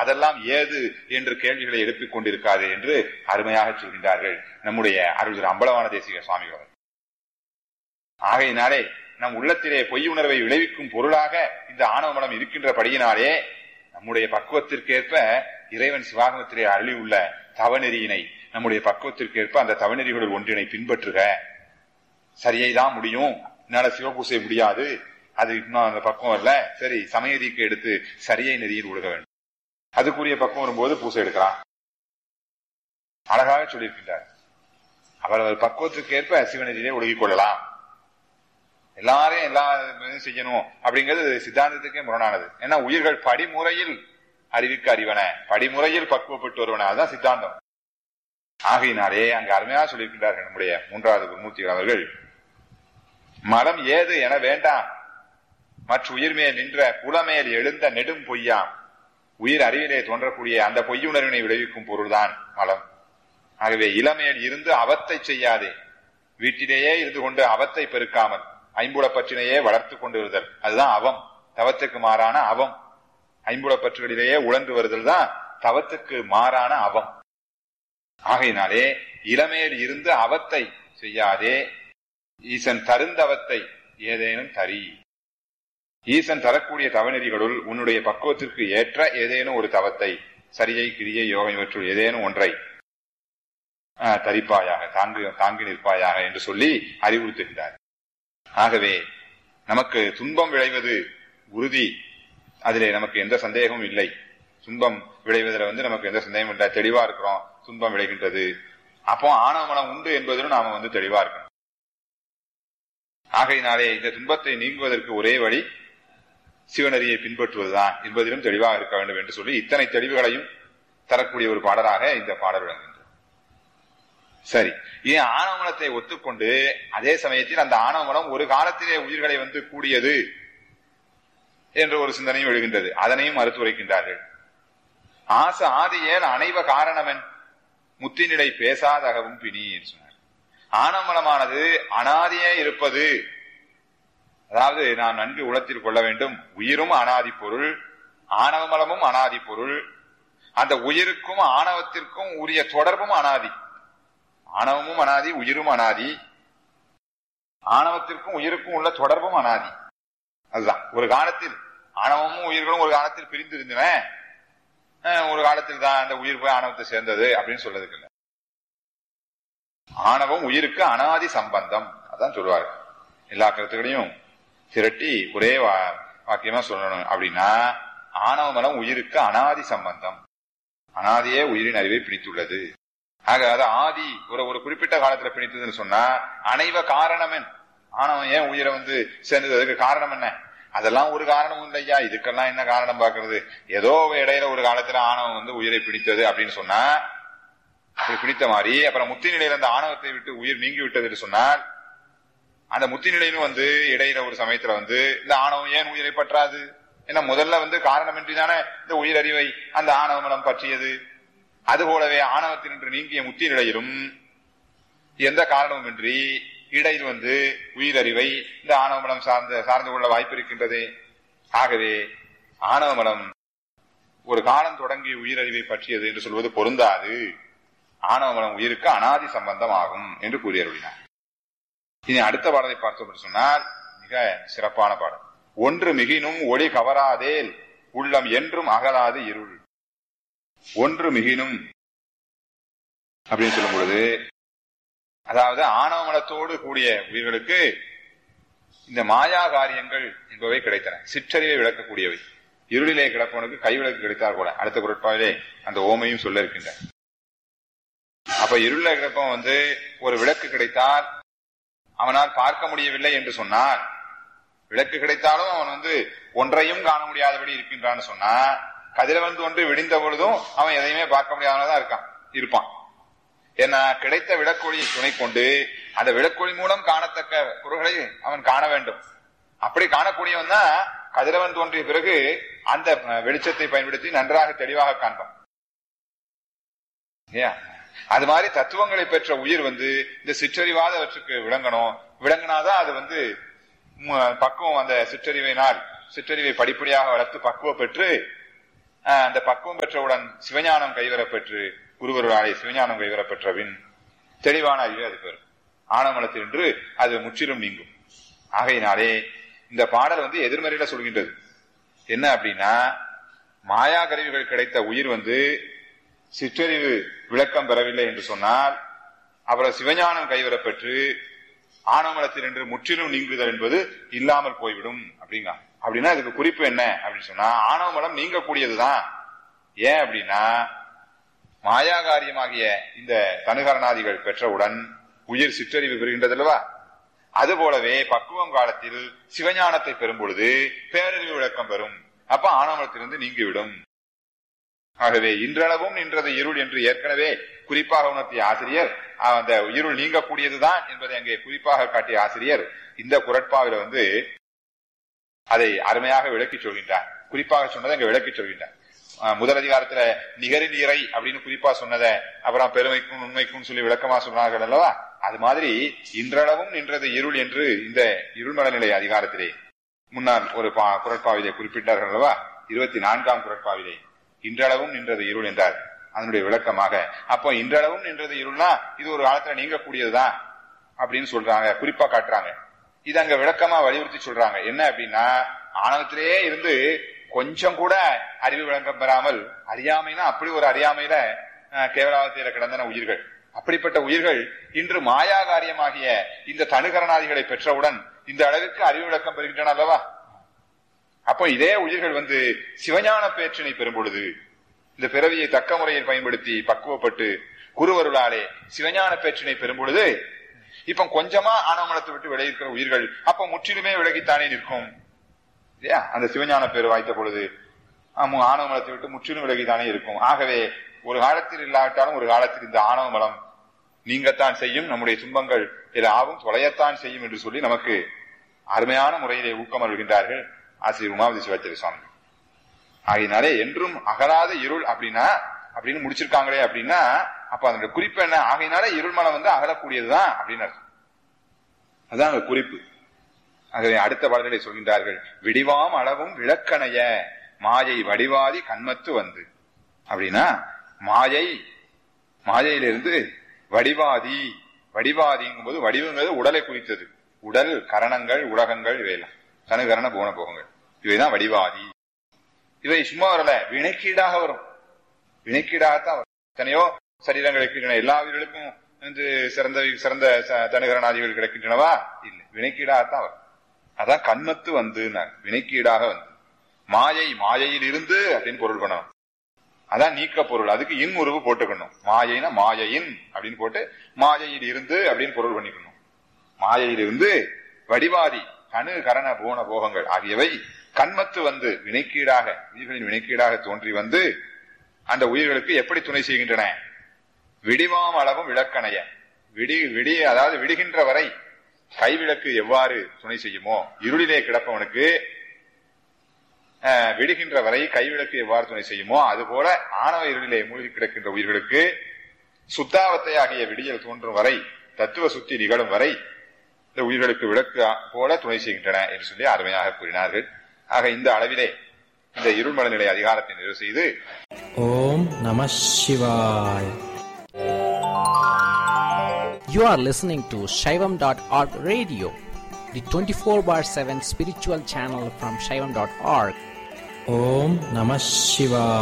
அதெல்லாம் ஏது என்று கேள்விகளை எழுப்பிக் கொண்டிருக்காது என்று அருமையாக சொல்கின்றார்கள் நம்முடைய அருள் அம்பலவான தேசிக சுவாமிகள் அவர்கள். ஆகையினாலே நம் உள்ளத்திலே பொய் உணர்வை விளைவிக்கும் பொருளாக இந்த ஆணவ மலம் இருக்கின்றபடியினாலே நம்முடைய பக்குவத்திற்கேற்ப இறைவன் சிவாகமத்திலே அருளி உள்ள தவநெறியினை நம்முடைய பக்குவத்திற்கேற்ப அந்த தவநெறிகளுள் ஒன்றினை பின்பற்றுக சரியை தான் முடியும் என்னால சிவபூசை முடியாது அது இன்னும் அந்த பக்குவம் வரல சரி சமயதிக்கு எடுத்து சரியை நெறியில் விடுக வேண்டும் அதுக்குரிய பக்குவம் வரும்போது பூசை எடுக்கலாம் அழகாக சொல்லியிருக்கின்றார் அவரவர் பக்குவத்திற்கு ஏற்ப சிவநெறியிலே ஒழுகிக் கொள்ளலாம் எல்லாரையும் எல்லா இதுவும் செய்யணும் அப்படிங்கிறது சித்தாந்தத்துக்கே முரணானது ஏன்னா உயிர்கள் படிமுறையில் அறிவிக்க அறிவன படிமுறையில் பக்குவப்பட்டு வருவன அதுதான் சித்தாந்தம் ஆகையினாலே அங்கு அருமையாக சொல்லியிருக்கின்றார்கள் நம்முடைய மூன்றாவது குருமூர்த்திகள் அவர்கள் மலம் ஏது என வேண்டாம் மற்ற உயிர்மேல் நின்ற புலமேல் எழுந்த நெடும் பொய்யாம் உயிர் அறிவிலே தோன்றக்கூடிய அந்த பொய்யுணர்வினை விளைவிக்கும் பொருள்தான் மலம் ஆகவே இளமேல் இருந்து அவத்தை செய்யாதே வீட்டிலேயே இருந்து கொண்டு அவத்தை பெருக்காமல் ஐம்புலப்பற்றினையே வளர்த்து கொண்டு வருதல் அதுதான் அவம் தவத்துக்கு மாறான அவம் ஐம்புலப்பற்றுகளிலேயே உழன்று வருதல் தான் தவத்துக்கு மாறான அவம் ஆகையினாலே இளமேல் இருந்து அவத்தை செய்யாதே ஈசன் தருந்தவத்தை ஏதேனும் தரி ஈசன் தரக்கூடிய தவநெறிகளுள் உன்னுடைய பக்குவத்திற்கு ஏற்ற ஏதேனும் ஒரு தவத்தை சரியை கிரியை யோகம் இவற்றுள் ஏதேனும் ஒன்றை ஆஹ், தரிப்பாயாக தாங்கு தாங்கி நிற்பாயாக என்று சொல்லி அறிவுறுத்துகின்றார் ஆகவே நமக்கு துன்பம் விளைவது உறுதி அதிலே நமக்கு எந்த சந்தேகமும் இல்லை துன்பம் விளைவதில் வந்து நமக்கு எந்த சந்தேகமும் இல்லை தெளிவா இருக்கிறோம் துன்பம் விளைகின்றது அப்போ ஆணவ மனம் உண்டு என்பதிலும் நாம வந்து தெளிவா இருக்கணும் ஆகையினாலே இந்த துன்பத்தை நீங்குவதற்கு ஒரே வழி சிவனரியை பின்பற்றுவதுதான் என்பதிலும் தெளிவாக இருக்க வேண்டும் என்று சொல்லி இத்தனை தெளிவுகளையும் தரக்கூடிய ஒரு பாடலாக இந்த பாடல் விளங்குகின்றது சரி ஏன் ஆணவ மனத்தை ஒத்துக்கொண்டு அதே சமயத்தில் அந்த ஆணவ மனம் ஒரு காலத்திலே உயிர்களை வந்து கூடியது என்ற ஒரு சிந்தனையும் எழுகின்றது அதனையும் மறுத்துரைக்கின்றார்கள் ஆச ஆதியேல் அனைவ காரணவன் முத்தினிலை பேசாதகவும் பிணி என்று சொன்னார் ஆணவமலமானது அனாதியே இருப்பது அதாவது நாம் நன்கு உளத்தில் கொள்ள வேண்டும் உயிரும் அனாதி பொருள் ஆணவமலமும் அனாதி பொருள் அந்த உயிருக்கும் ஆணவத்திற்கும் உரிய தொடர்பும் அனாதி ஆணவமும் அனாதி உயிரும் அனாதி ஆணவத்திற்கும் உயிருக்கும் உள்ள தொடர்பும் அனாதி அதுதான் ஒரு காலத்தில் ஆணவமும் உயிர்களும் ஒரு காலத்தில் பிரிந்து இருந்தன அஹ், ஒரு காலத்தில் தான் அந்த உயிர் போய் ஆணவத்தை சேர்ந்தது அப்படின்னு சொல்றதுக்கு இல்ல ஆணவம் உயிருக்கு அனாதி சம்பந்தம் அதான் சொல்லுவாரு எல்லா கருத்துக்களையும் திரட்டி ஒரே வா- வாக்கியமா சொல்லணும் அப்படின்னா ஆணவ மனம் உயிருக்கு அனாதி சம்பந்தம் அனாதியே உயிரின் அறிவை பிடித்துள்ளது ஆக அது ஆதி ஒரு ஒரு குறிப்பிட்ட காலத்துல பிடித்ததுன்னு சொன்னா அனைவ காரணமென் ஆணவம் ஏன் உயிரை வந்து சேர்ந்தது அதுக்கு காரணம் என்ன அதெல்லாம் ஒரு காரணமும் இல்லையா இதுக்கெல்லாம் என்ன காரணம் பாக்குறது ஏதோ இடையில ஒரு காலத்துல ஆணவம் வந்து உயிரை பிடித்தது அப்படின்னு சொன்னா அப்படி பிடித்த மாதிரி அப்புறம் முத்தி நிலையில அந்த ஆணவத்தை விட்டு உயிர் நீங்கி விட்டது என்று சொன்னால் அந்த முத்தி நிலையிலும் வந்து இடையில ஒரு சமயத்துல வந்து இந்த ஆணவம் ஏன் உயிரை பற்றாது ஏன்னா முதல்ல வந்து காரணமின்றி தானே இந்த உயிரறிவை அந்த ஆணவ மனம் பற்றியது அதுபோலவே ஆணவத்தினின்று நீங்கிய முத்தி நிலையிலும் எந்த காரணமுமின்றி இடையில் வந்து உயிரறிவை இந்த ஆணவ மனம் சார்ந்த சார்ந்து கொள்ள வாய்ப்பு இருக்கின்றது ஆகவே ஆணவ மனம் ஒரு காலம் தொடங்கி உயிரறிவை பற்றியது என்று சொல்வது பொருந்தாது ஆணவ மனம் உயிருக்கு அனாதி சம்பந்தம் ஆகும் என்று கூறியருளினார் இனி அடுத்த பாடலை பார்த்தோம் என்று சொன்னால் மிக சிறப்பான பாடல் ஒன்று மிகினும் ஒளி கவராதேல் உள்ளம் என்றும் அகலாது இருள் ஒன்று மிகினும் அப்படின்னு சொல்லும் பொழுது அதாவது ஆணவ மனத்தோடு கூடிய உயிர்களுக்கு இந்த மாயா காரியங்கள் என்பவை கிடைத்தன சிற்றறிவை விளக்கக்கூடியவை இருளிலே கிடப்பவனுக்கு கைவிளக்கு கிடைத்தார் கூட அடுத்த குரட்பாவிலே அந்த ஓமையும் சொல்ல இருக்கின்ற அப்ப இருள கிடப்பவன் வந்து ஒரு விளக்கு கிடைத்தால் அவனால் பார்க்க முடியவில்லை என்று சொன்னார் விளக்கு கிடைத்தாலும் அவன் வந்து ஒன்றையும் காண முடியாதபடி இருக்கின்றான்னு சொன்னா கதிரவன் தோன்றி விடிந்த பொழுதும் அவன் எதையுமே பார்க்க முடியாதவனதான் இருக்கான் இருப்பான் ஏன்னா கிடைத்த விளக்கொளியை துணை கொண்டு அந்த விளக்கொளி மூலம் காணத்தக்க பொருள்களை அவன் காண வேண்டும் அப்படி காணக்கூடியவன் தான் கதிரவன் தோன்றிய பிறகு அந்த அஹ், வெளிச்சத்தை பயன்படுத்தி நன்றாக தெளிவாக காண்பான் ஏன் அது மாதிரி தத்துவங்களை பெற்ற உயிர் வந்து இந்த சிற்றறிவாதவற்றுக்கு விளங்கணும் விளங்கினாதான் அது வந்து ம- பக்குவம் அந்த சிற்றறிவினால் சிற்றறிவை படிப்படியாக வளர்த்து பக்குவம் பெற்று ஆஹ், அந்த பக்குவம் பெற்றவுடன் சிவஞானம் கைவரப் பெற்று குருவருளாலே சிவஞானம் கைவரப் பெற்றபின் தெளிவான அறிவு அது பெறும் ஆணவமலத்தினின்று அது முற்றிலும் நீங்கும் ஆகையினாலே இந்த பாடல் வந்து எதிர்மறையில சொல்கின்றது என்ன அப்படின்னா மாயா கருவிகள் கிடைத்த உயிர் வந்து சிற்றறிவு விளக்கம் பெறவில்லை என்று சொன்னால் அப்புறம் சிவஞானம் கைவரப் பெற்று ஆணவமலத்தில் என்று முற்றிலும் நீங்குதல் என்பது இல்லாமல் போய்விடும் அப்படிங்க அப்படின்னா இதுக்கு குறிப்பு என்ன அப்படின்னு சொன்னா ஆணவமலம் நீங்கக்கூடியதுதான் ஏன் அப்படின்னா மாயாகாரியமாகிய இந்த தனுகரணாதிகள் பெற்றவுடன் உயிர் சிற்றறிவு பெறுகின்றது அல்லவா அதுபோலவே பக்குவம் காலத்தில் சிவஞானத்தை பெறும் பொழுது பேரறிவு விளக்கம் பெறும் அப்ப ஆணவத்திலிருந்து நீங்கிவிடும் ஆகவே இன்றளவும் நின்றது இருள் என்று ஏற்கனவே குறிப்பாக உணர்த்திய ஆசிரியர் அஹ், அந்த இருள் நீங்கக்கூடியதுதான் என்பதை அங்கே குறிப்பாக காட்டிய ஆசிரியர் இந்த குரட்பாவில வந்து அதை அருமையாக விளக்கி சொல்கின்றார் குறிப்பாக சொன்னதை அங்க விளக்கி சொல்கின்றார் அஹ், முதல் அதிகாரத்துல நிகரின் இறை அப்படின்னு குறிப்பா சொன்னதை அப்புறம் பெருமைக்கும் உண்மைக்கும் சொல்லி விளக்கமா சொன்னார்கள் அல்லவா அது மாதிரி இன்றளவும் நின்றது இருள் என்று இந்த இருள்மலநிலை அதிகாரத்திலே முன்னால் ஒரு பா- குரட்பாவிலே குறிப்பிட்டார்கள் அல்லவா இருபத்தி நான்காம் குரட்பாவிலே இன்றளவும் நின்றது இருள் என்றார் அதனுடைய விளக்கமாக அப்போ இன்றளவும் நின்றது இருள்னா இது ஒரு காலத்துல நீங்கக்கூடியதுதான் அப்படின்னு சொல்றாங்க குறிப்பா காட்டுறாங்க இது அங்க விளக்கமா வலியுறுத்தி சொல்றாங்க என்ன அப்படின்னா ஆணவத்திலேயே இருந்து கொஞ்சம் கூட அறிவு விளக்கம் பெறாமல் அறியாமைனா அப்படி ஒரு அறியாமையில அஹ், கேவலாவத்தில கிடந்தன உயிர்கள் அப்படிப்பட்ட உயிர்கள் இன்று மாயாகாரியமாகிய இந்த தனுகரணாதிகளை பெற்றவுடன் இந்த அளவிற்கு அறிவு விளக்கம் பெறுகின்றன அல்லவா அப்போ இதே உயிர்கள் வந்து சிவஞான பேற்றினை பெறும் பொழுது இந்த பிறவியை தக்க முறையில் பயன்படுத்தி பக்குவப்பட்டு குருவருளாலே சிவஞான பேற்றினை பெறும் பொழுது இப்ப கொஞ்சமா ஆணவமலத்தை விட்டு விலகிருக்கிற உயிர்கள் அப்ப முற்றிலுமே விலகித்தானே நிற்கும் இல்லையா அந்த சிவஞான பேர் வாய்த்த பொழுது ஆமா ஆணவமலத்தை விட்டு முற்றிலும் விலகித்தானே இருக்கும் ஆகவே ஒரு காலத்தில் இல்லாவிட்டாலும் ஒரு காலத்தில் இந்த ஆணவமலம் நீங்கத்தான் செய்யும் நம்முடைய துன்பங்கள் ஆவும் தொலையத்தான் செய்யும் என்று சொல்லி நமக்கு அருமையான முறையிலே ஊக்கம் அருள்கின்றார்கள் ஆசிரியர் உமாவதி சிவாச்சாரிய சுவாமி ஆகையினாலே என்றும் அகலாத இருள் அப்படின்னா அப்படின்னு முடிச்சிருக்காங்களே அப்படின்னா அப்ப அதனுடைய குறிப்பு என்ன ஆகையினாலே இருள் மனம் வந்து அகலக்கூடியதுதான் அப்படின்னு அர்த்தம் அதான் அந்த குறிப்பு ஆகவே அடுத்த பாடலை சொல்கின்றார்கள் விடிவாம் அளவும் விளக்கணைய மாயை வடிவாதி கண்மத்து வந்து அப்படின்னா மாயை மாயையிலிருந்து வடிவாதி வடிவாதிங்கும் போது வடிவுங்கிறது உடலை குறித்தது உடல் கரணங்கள் உலகங்கள் இவையெல்லாம் தனுகரண போன போகங்கள் இவைதான் வடிவாதி இவை சும்மா வரல வினைக்கீடாக வரும் வினைக்கீடாகத்தான் வரும் எத்தனையோ சரீரங்கள் இருக்கின்றன எல்லா உயிர்களுக்கும் வந்து சிறந்த சிறந்த ச- தனுகரணாதிகள் கிடைக்கின்றனவா இல்லை வினைக்கீடாகத்தான் வரும் அதான் கண்மத்து வந்து வினைக்கீடாக வந்து மாயை மாயையில் இருந்து அப்படின்னு பொருள் பண்ணணும் அதான் நீக்க பொருள் அதுக்கு இன் உருவு போட்டுக்கணும் மாயைனா மாயையின் அப்படின்னு போட்டு மாயையில் இருந்து அப்படின்னு பொருள் பண்ணிக்கணும் மாயையில் இருந்து வடிவாதி கணு கரண போன போகங்கள் ஆகியவை கண்மத்து வந்து வினைக்கீடாக உயிர்களின் வினைக்கீடாக தோன்றி வந்து அந்த உயிர்களுக்கு எப்படி துணை செய்கின்றன விடிவாம் அளவும் விளக்கணைய விடி விடி அதாவது விடுகின்ற வரை கைவிளக்கு எவ்வாறு துணை செய்யுமோ இருளிலே கிடப்பவனுக்கு அஹ், விடுகின்ற வரை கைவிளக்கு எவ்வாறு துணை செய்யுமோ அதுபோல ஆணவ இருளிலே மூழ்கி கிடக்கின்ற உயிர்களுக்கு சுத்தாவத்தை ஆகிய விடியல் தோன்றும் வரை தத்துவ சுத்தி நிகழும் வரை இந்த உயிர்களுக்கு விளக்கு போல துணை செய்கின்றன என்று சொல்லி அருமையாக கூறினார்கள் ஆக இந்த அளவிலே இந்த இருள்மல நிலை அதிகாரத்தை நிறைவு செய்து ஓம் நம சிவாய் You are listening to Shaivam.org radio, the 24 bar 7 spiritual channel from Shaivam.org. Om Namah Shivaya.